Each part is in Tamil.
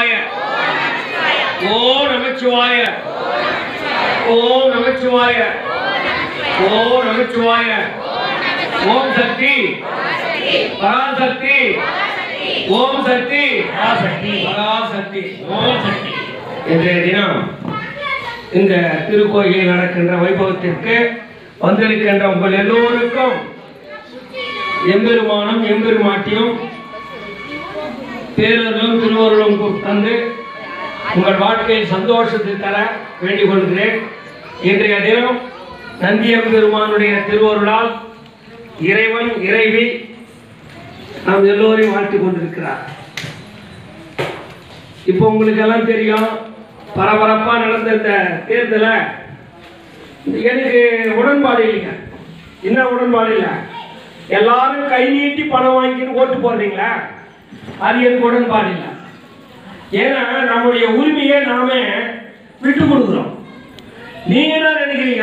நமச்சிவாய ஓம் நமச்சிவாய ஓம் நமச்சிவாய ஓம் நமச்சிவாய ஓம் சக்தி பராசக்தி ஓம் சக்தி பராசக்தி. பராசக்தி ஓம் சக்தி இன்றைய தினம் இந்த திருக்கோயிலில் நடக்கின்ற வைபவத்திற்கு வந்திருக்கின்ற உங்கள் எல்லோருக்கும் எம்பெருமானும் எம்பெருமாட்டியும் பேரர்களும் திருவருளும் தந்து உங்கள் வாழ்க்கையில் சந்தோஷத்தை தர வேண்டிக் கொள்கிறேன் இன்றைய தினம் நந்தியம் பெருமானுடைய திருவருளால் இறைவன் இறைவி நாம் எல்லோரையும் வாழ்த்திக் கொண்டிருக்கிறார் இப்போ உங்களுக்கு எல்லாம் தெரியும் பரபரப்பா நடந்த இந்த தேர்தலை எனக்கு உடன்பாடு இல்லைங்க என்ன உடன்பாடு இல்லை எல்லாரும் கை நீட்டி பணம் வாங்கிட்டு ஓட்டு போடுறீங்களா அது எனக்கு உடன்பாடு இல்லை ஏன்னா நம்முடைய உரிமையை நாம விட்டு கொடுக்குறோம் நீங்க என்ன நினைக்கிறீங்க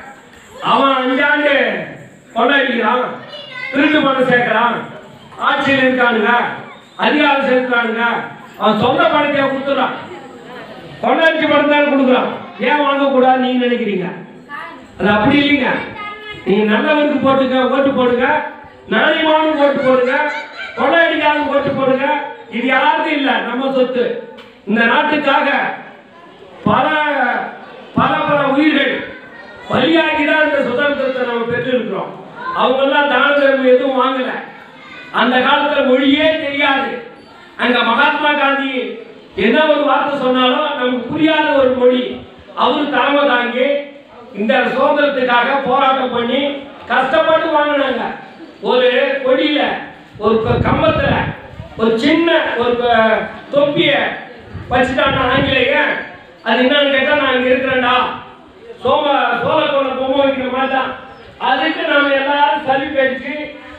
அவன் அஞ்சாண்டு கொண்டாடிக்கிறான் திருட்டு பணம் சேர்க்கிறான் ஆட்சியில் இருக்கானுங்க அதிகாரம் செலுத்துறானுங்க அவன் சொந்த பணத்தையா கொடுத்துறான் கொண்டாட்சி பணம் தான் கொடுக்குறான் ஏன் வாங்கக்கூடாது நீங்க நினைக்கிறீங்க அது அப்படி இல்லைங்க நீங்க நல்லவருக்கு போட்டுங்க ஓட்டு போடுங்க நாணயமானும் ஓட்டு போடுங்க கொள்ளையடிக்காரும் ஓட்டு போடுங்க இது யாருக்கும் இல்லை நம்ம சொத்து இந்த நாட்டுக்காக பல பல பல உயிர்கள் பலியாகி தான் இந்த சுதந்திரத்தை நம்ம பெற்றிருக்கிறோம் அவங்கெல்லாம் தான தர்மம் எதுவும் வாங்கல அந்த காலத்துல மொழியே தெரியாது அங்க மகாத்மா காந்தி என்ன ஒரு வார்த்தை சொன்னாலும் நமக்கு புரியாத ஒரு மொழி அவரு தலைமை தாங்கி இந்த சுதந்திரத்துக்காக போராட்டம் பண்ணி கஷ்டப்பட்டு வாங்கினாங்க ஒரு கொடியில ஒரு க- கம்பத்துல ஒரு சின்ன ஒரு க- தொப்பிய வச்சுட்டாங்க ஆங்கிலேயன் அது என்னன்னு கேட்டா நான் இங்க இருக்கிறேன்டா சோம சோழக்கோண பொம்மை வைக்கிற மாதிரி தான் அதுக்கு நாம எல்லாரும் சரி பேச்சு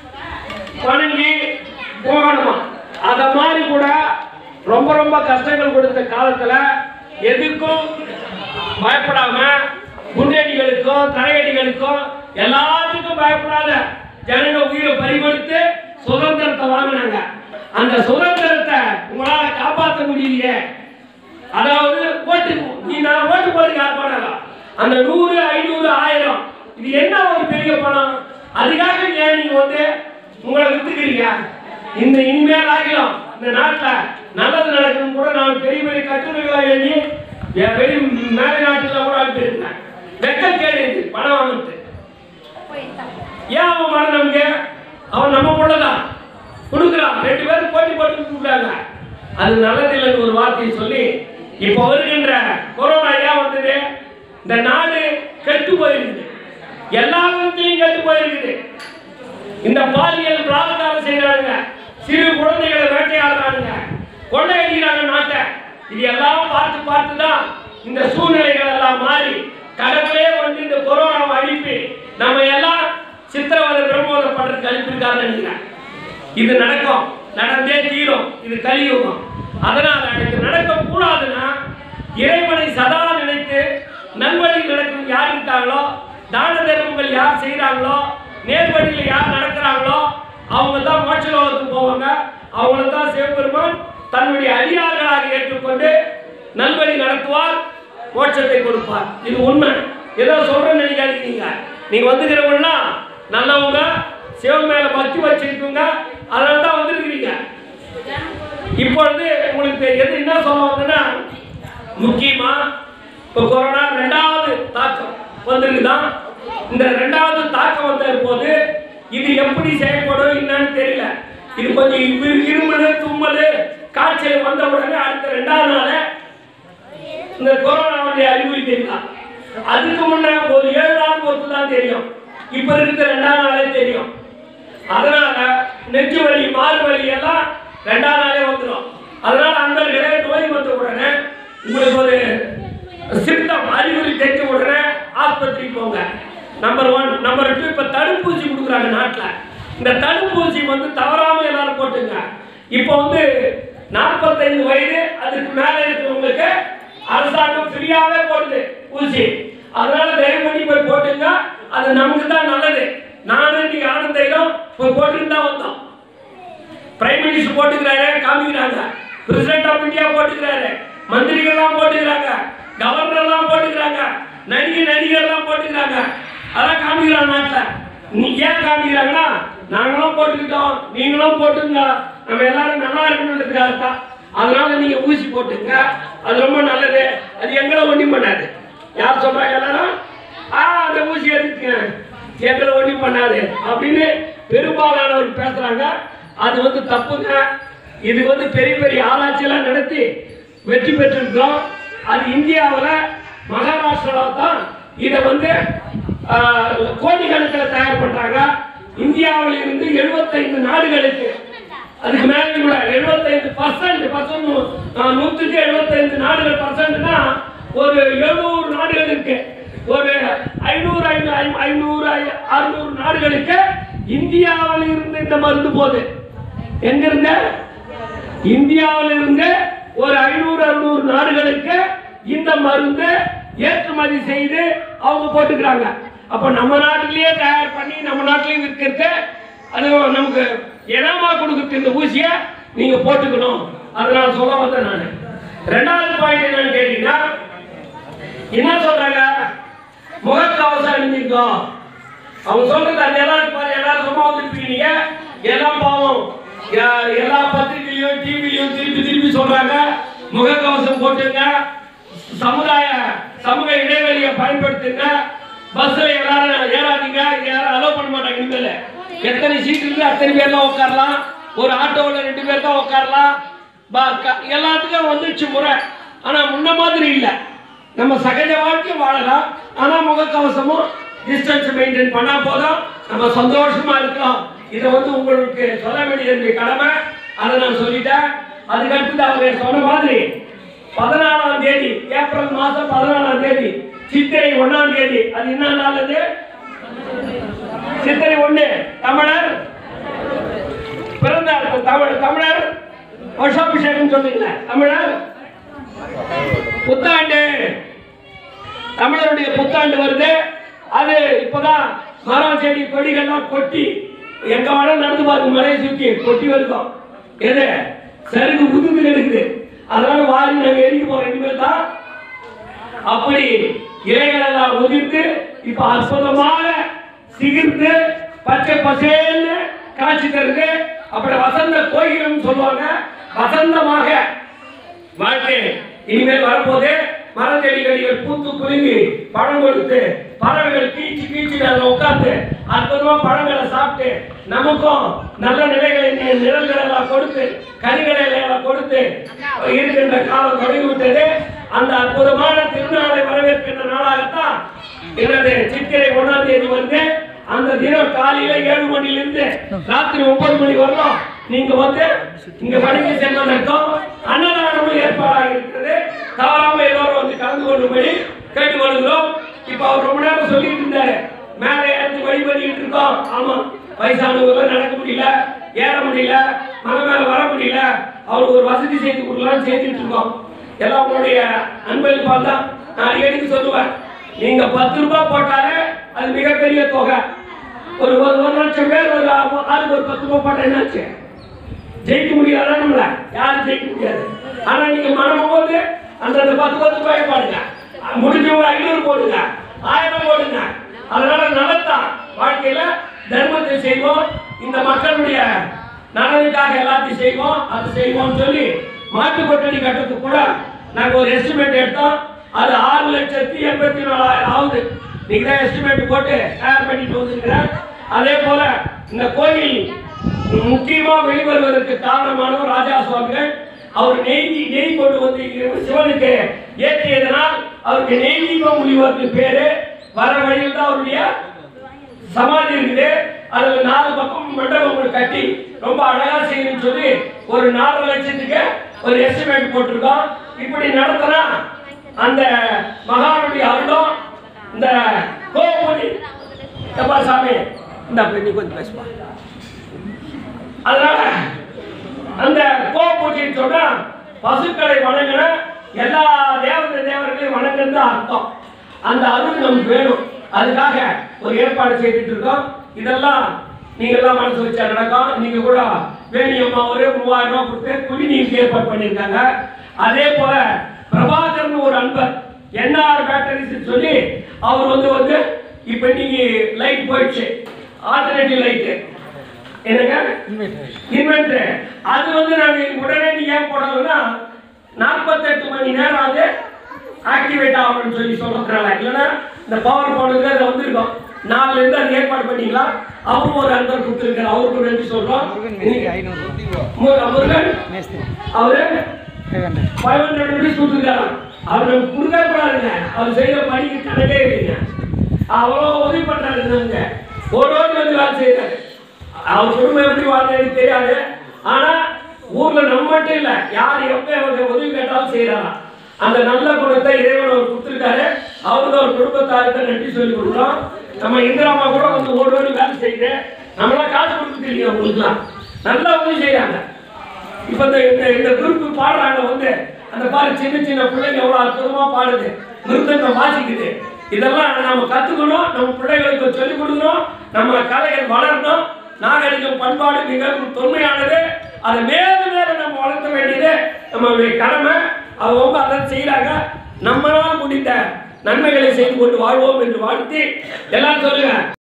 வணங்கி போகணுமா அத மாதிரி கூட ரொம்ப ரொம்ப கஷ்டங்கள் கொடுத்த காலத்துல எதுக்கும் பயப்படாம குண்டடிகளுக்கும் தரையடிகளுக்கும் எல்லாத்துக்கும் பயப்படாத ஜனங்க உயிரை பறிகொடுத்து சுதந்திரத்தை வாங்கினாங்க அந்த சுதந்திரத்தை உங்களால காப்பாற்ற முடியலையே அதாவது ஓட்டு நீ நான் ஓட்டு போடுங்க யார் பண்ணலாம் அந்த நூறு ஐநூறு ஆயிரம் இது என்ன ஒரு பெரிய பணம் அதுக்காக ஏன் நீங்க வந்து உங்களை வித்துக்கிறீங்க இந்த இனிமேல் ஆகிலும் இந்த நாட்டுல நல்லது நடக்கணும் கூட நான் பெரிய பெரிய கட்டுரைகளா எழுதி என் பெரிய மேலை நாட்டுல கூட அனுப்பியிருக்கேன் வெக்கம் கேடு இது பணம் வாங்கிட்டு ஏன் அவன் மன நம்பிக்க அவன் நம்ம பிள்ளைதான் கொடுக்குறான் ரெண்டு பேரும் போட்டி போட்டு கொடுக்குறாங்க அது நல்லதில்லைன்னு ஒரு வார்த்தையை சொல்லி இப்போ வருகின்ற கொரோனா ஏன் வந்தது இந்த நாடு கெட்டு போயிருக்குது எல்லா விதத்திலையும் கெட்டு போயிருக்குது இந்த பாலியல் பலாத்காரம் செய்யறாங்க சிறு குழந்தைகளை வேட்டையாடுறாங்க கொள்ளையடிக்கிறாங்க நாட்டை இது எல்லாம் பார்த்து பார்த்து தான் இந்த சூழ்நிலைகள் எல்லாம் மாறி கடவுளே வந்து இந்த கொரோனாவை அழிப்பி நம்ம எல்லாம் சித்திரவதை பிரம்மோதை பண்றதுக்கு அனுப்பியிருக்காருன்னு நினைக்கிறேன் இது நடக்கும் நடந்தே தீரும் இது கலியுகம் அதனால இது நடக்க கூடாதுன்னா இறைவனை சதா நினைத்து நல்வழி நடக்கும் யார் இருக்காங்களோ தான தர்மங்கள் யார் செய்கிறாங்களோ நேர்வழியில் யார் நடக்கிறாங்களோ அவங்க தான் மோட்சலோகத்துக்கு போவாங்க அவங்கள தான் சிவபெருமான் தன்னுடைய அடியார்களாக ஏற்றுக்கொண்டு நல்வழி நடத்துவார் மோட்சத்தை கொடுப்பார் இது உண்மை ஏதோ சொல்றேன்னு நினைக்காதீங்க நீங்க நீங்க வந்துக்கிறவங்கலாம் நல்லவங்க சிவன் மேல பக்தி வச்சிருக்கீங்க அதனால தான் வந்திருக்கிறீங்க இப்பொழுது உங்களுக்கு எது என்ன சொல்ல வந்ததுன்னா முக்கியமா இப்போ கொரோனா ரெண்டாவது தாக்கம் வந்திருக்குதான் இந்த ரெண்டாவது தாக்கம் வந்த போது இது எப்படி செயல்படும் என்னன்னு தெரியல இது கொஞ்சம் இரு- இருமல் தும்மல் காய்ச்சல் வந்த உடனே அடுத்த ரெண்டாவது நாள் இந்த கொரோனாவுடைய அறிகுறி தெரியலாம் அதுக்கு முன்ன ஒரு ஏழு நாள் பொறுத்து தான் தெரியும் இப்ப இருக்கிற ரெண்டாம் நாளே தெரியும் அதனால நெஞ்சு வலி மாறு வலி எல்லாம் ரெண்டாம் நாளே வந்துடும் அதனால அன்பர்களே நோய் வந்த உடனே உங்களுக்கு ஒரு சிம்டம் அறிகுறி தெரிஞ்ச உடனே ஆஸ்பத்திரிக்கு போங்க நம்பர் ஒன் நம்பர் டூ இப்ப தடுப்பூசி கொடுக்குறாங்க நாட்டுல இந்த தடுப்பூசி வந்து தவறாம எல்லாரும் போட்டுங்க இப்போ வந்து நாற்பத்தைந்து வயது அதுக்கு மேல இருக்கிறவங்களுக்கு அரசாங்கம் ஃப்ரீயாவே போடுது ஊசி அதனால தயவு பண்ணி போய் போட்டுங்க அது நமக்கு தான் நல்லது நானும் இன்னைக்கு ஆனந்தையிலும் போய் போட்டுட்டு தான் வந்தோம் பிரைம் மினிஸ்டர் போட்டுக்கிறாரு காமிக்கிறாங்க பிரசிடென்ட் ஆஃப் இந்தியா போட்டுக்கிறாரு மந்திரிகள்லாம் போட்டுக்கிறாங்க கவர்னர்லாம் போட்டுக்கிறாங்க நடிகை நடிகர்லாம் போட்டுக்கிறாங்க அதான் காமிக்கிறான் நாட்டில் நீ ஏன் காமிக்கிறாங்கன்னா நாங்களும் போட்டுக்கிட்டோம் நீங்களும் போட்டுங்க நம்ம எல்லாரும் நல்லா இருக்கணுன்றதுக்காக தான் அதனால நீங்க ஊசி போட்டுங்க அது ரொம்ப நல்லது அது எங்களை ஒன்றும் பண்ணாது யார் சொல்றாங்க எல்லாரும் ஆ அந்த ஊசி எதுக்குங்க எங்களை ஒன்றும் பண்ணாது அப்படின்னு பெரும்பாலானவர் பேசுறாங்க அது வந்து தப்புங்க இது வந்து பெரிய பெரிய ஆராய்ச்சியெல்லாம் நடத்தி வெற்றி பெற்றிருக்கிறோம் அது இந்தியாவில் மகாராஷ்டிராவில் தான் இதை வந்து கோடிக்கணக்கில் தயார் பண்றாங்க இந்தியாவில் இருந்து 75 நாடுகளுக்கு அதுக்கு மேலே கூட 75% பர்சன்ட் பர்சன்ட் நூற்றுக்கு 75 நாடுகள் பர்சன்ட்னா ஒரு எழுநூறு நாடுகள் இருக்கு ஒரு ஐநூறு ஐநூறு ஐநூறு அறுநூறு நாடுகளுக்கு இந்தியாவில் இருந்து இந்த மருந்து போகுது எங்க இருந்த இந்தியாவில் இருந்து ஒரு ஐநூறு அறுநூறு நாடுகளுக்கு இந்த மருந்து ஏற்றுமதி செய்து அவங்க போட்டுக்கிறாங்க அப்ப நம்ம நாட்டிலேயே தயார் பண்ணி நம்ம நாட்டிலேயே விற்கிறது அது நமக்கு இனமா கொடுக்குறது இந்த ஊசியை நீங்க போட்டுக்கணும் அதை நான் சொல்ல வந்தேன் நான் ரெண்டாவது பாயிண்ட் என்னன்னு கேட்டீங்கன்னா என்ன சொல்றாங்க முகக்கவசம் அணிஞ்சிக்கோ அவங்க சொல்றது அது எல்லாரும் பாரு எல்லாரும் சும்மா வந்துருப்பீங்க எல்லாம் பாவம் எ- எல்லா பத்திரிகையிலும் டிவிலையும் திருப்பி திருப்பி சொல்றாங்க முகக்கவசம் போட்டுங்க சமுதாய சமூக இடைவெளியை பயன்படுத்துங்க பஸ்ல எல்லாரும் ஏறாதீங்க யாரும் அலோவ் பண்ண மாட்டாங்க இனிமேல் எத்தனை சீட் இருக்கு அத்தனை பேர்லாம் உட்காரலாம் ஒரு ஆட்டோவில் ரெண்டு பேர் தான் உட்காரலாம் ப- க- எல்லாத்துக்கும் வந்துச்சு முறை ஆனா முன்ன மாதிரி இல்லை நம்ம சகஜ வாழ்க்கை வாழலாம் ஆனா முகக்கவசமும் டிஸ்டன்ஸ் மெயின்டைன் பண்ணா போதும் நம்ம சந்தோஷமா இருக்கலாம் இதை வந்து உங்களுக்கு சொல்ல வேண்டியது கடமை அதை நான் சொல்லிட்டேன் அதுக்கு அடுத்தது அவர் சொன்ன மாதிரி பதினாலாம் தேதி ஏப்ரல் மாதம் பதினாலாம் தேதி சித்திரை ஒண்ணாம் தேதி அது என்ன நாள் அது சித்திரை ஒண்ணு தமிழர் பிறந்தார் தமிழ் தமிழர் வருஷாபிஷேகம் சொல்லுங்கள தமிழர் புத்தாண்டு தமிழருடைய புத்தாண்டு வருது அது இப்பதான் மரம் செடி கொடிகள்லாம் கொட்டி எங்க வேணா நடந்து பாருங்க மலையை சுத்தி கொட்டி வருதோம் எது சருகு உதுந்து எடுக்குது அதனால வாரி நாங்க எரிக்க போறோம் இனிமேல் தான் அப்படி இலைகள் எல்லாம் உதிர்ந்து இப்ப அற்புதமாக சிகிர்ந்து பச்சை பசேல்னு காட்சி தருது அப்படி வசந்த கோயிலும் சொல்லுவாங்க வசந்தமாக வாழ்க்கை இனிமேல் வரப்போது மரஞ்செடிகளில் பூத்து குலுங்கி பழம் கொடுத்து பறவைகள் கீச்சு கீச்சு அதில் உட்கார்ந்து அற்புதமா பழங்களை சாப்பிட்டு நமக்கும் நல்ல நிலைகளை நி- நிழல்களை எல்லாம் கொடுத்து கனிகளை எல்லாம் கொடுத்து இருக்கின்ற காலம் தொடங்கி விட்டது அந்த அற்புதமான திருநாளை வரவேற்கின்ற நாளாகத்தான் எனது சித்திரை ஒன்றாம் தேதி வந்து அந்த தினம் காலையில ஏழு மணிலிருந்து ராத்திரி ஒன்பது மணி வரலாம் நீங்க வந்து இங்க பணிக்கு சென்றதற்கும் அன்னதானமும் ஏற்பாடாக இருக்கிறது தவறாம எல்லோரும் வந்து கலந்து கொள்ளும்படி கேட்டுக்கொள்கிறோம் இப்ப அவர் ரொம்ப நேரம் சொல்லிட்டு இருந்தாரு மேலே ஏறி வழி பண்ணிட்டு இருக்கோம் ஆமா வயசானவங்க நடக்க முடியல ஏற முடியல மலை மேல வர முடியல அவருக்கு ஒரு வசதி செய்து கொடுக்கலாம்னு செய்துட்டு இருக்கோம் எல்லாம் உங்களுடைய அன்பளிப்பால் தான் நான் அடிக்கடிக்கு சொல்லுவேன் நீங்க பத்து ரூபாய் போட்டாலே அது மிகப்பெரிய தொகை ஒரு ஒரு ஒரு லட்சம் பேர் ஒரு ஆ- ஆளுக்கு ஒரு பத்து ரூபாய் போட்டா என்னாச்சு ஜெயிக்க முடியாதா நம்மள யாரும் ஜெயிக்க முடியாது ஆனா நீங்க மனம் போது அந்த அந்த பத்து பத்து ரூபாய் பாடுங்க முடிஞ்சவங்க ஐநூறு போடுங்க ஆயிரம் போடுங்க அதனால நல்லதான் வாழ்க்கையில தர்மத்தை செய்வோம் இந்த மக்களுடைய நலனுக்காக எல்லாத்தையும் செய்வோம் அது செய்வோம்னு சொல்லி மாட்டு கொட்டடி கட்டுறதுக்கு கூட நாங்க ஒரு எஸ்டிமேட் எடுத்தோம் அது ஆறு லட்சத்தி எண்பத்தி நாலாயிரம் ஆகுது நீங்க தான் எஸ்டிமேட் போட்டு தயார் பண்ணிட்டு வந்திருக்கிறேன் அதே போல இந்த கோயில் முக்கியமா வெளிவருவதற்கு காரணமானவர் ராஜா சுவாமிகள் அவர் நெய் நெய் கொண்டு வந்து இங்க சிவனுக்கு ஏற்றியதனால் அவருக்கு நெய் தீபம் முனிவருக்கு பேரு வர வழியில் தான் அவருடைய சமாதி இருக்குது அதுல நாலு பக்கம் மண்டபங்கள் கட்டி ரொம்ப அழகா செய்யணும்னு சொல்லி ஒரு நாலு லட்சத்துக்கு ஒரு எஸ்டிமேட் போட்டிருக்கோம் இப்படி நடத்தினா அந்த மகானுடைய அருளும் இந்த கோபுரி எப்பா சாமி இந்த நீ கொஞ்சம் பேசுப்பா அதனால அந்த கோ பூஜைன்னு சொன்னா பசுக்களை வணங்கின எல்லா தேவதை தேவர்களையும் வணங்குறது அர்த்தம் அந்த அருள் நமக்கு வேணும் அதுக்காக ஒரு ஏற்பாடு செய்துட்டு இருக்கோம் இதெல்லாம் நீங்க எல்லாம் மனசு வச்சா நடக்கும் நீங்க கூட வேணியம்மா ஒரு மூவாயிரம் ரூபாய் கொடுத்து குடிநீருக்கு ஏற்பாடு பண்ணியிருக்காங்க அதே போல பிரபாகர்னு ஒரு அன்பர் என்ஆர் பேட்டரிஸ் சொல்லி அவர் வந்து வந்து இப்போ இன்னைக்கு லைட் போயிடுச்சு ஆல்டர்னேட்டிவ் லைட்டு என்னங்க இன்வெர்டர் அது வந்து நாங்கள் உடனே நீ ஏன் போடணும்னா நாற்பத்தெட்டு மணி நேரம் அது ஆக்டிவேட் ஆகணும்னு சொல்லி சொல்றதுனால இல்லைன்னா இந்த பவர் போனதுக்கு அது வந்திருக்கும் நாலுல இருந்து அது ஏற்பாடு பண்ணிக்கலாம் அவரும் ஒரு அன்பர் கொடுத்துருக்காரு அவருக்கும் நன்றி சொல்றோம் மு- முருகன் அவரு ஃபைவ் ஹண்ட்ரட் ருபீஸ் கொடுத்துருக்காராம் அவர் நமக்கு கொடுக்க கூடாதுங்க அவர் செய்த பணிக்கு கணக்கே இல்லைங்க அவ்வளோ உதவி பண்றாரு நாங்க ஒரு ரோடு வந்து வேலை செய்யறாரு அவர் குடும்பம் எப்படி வாழ்றது தெரியாது ஆனா ஊர்ல நம்ம மட்டும் இல்ல யார் எப்ப அவருக்கு உதவி கேட்டாலும் செய்யறாராம் அந்த நல்ல குணத்தை இறைவன் அவர் கொடுத்துருக்காரு அவருக்கு அவர் குடும்பத்தாருக்கு நன்றி சொல்லி கொடுக்குறோம் நம்ம இந்திராமா கூட வந்து ஓடி ஓடி வேலை செய்யுது நம்மளாம் காசு கொடுக்க தெரியும் அவங்களுக்குலாம் நல்லா உதவி செய்யறாங்க இப்ப இந்த இந்த இந்த குரூப் பாடுறாங்க வந்து அந்த பாரு சின்ன சின்ன பிள்ளைங்க எவ்வளவு அற்புதமா பாடுது மிருதங்கம் வாசிக்குது இதெல்லாம் நம்ம கத்துக்கணும் நம்ம பிள்ளைகளுக்கு சொல்லிக் கொடுக்கணும் நம்ம கலைகள் வளரணும் நாகரிகம் பண்பாடு மிகவும் தொன்மையானது அதை மேலும் மேலும் நம்ம வளர்த்த வேண்டியது நம்மளுடைய கடமை அவங்க அதை செய்யறாங்க நம்மளால் முடிந்த நன்மைகளை செய்து கொண்டு வாழ்வோம் என்று வாழ்த்தி எல்லாரும் சொல்லுங்க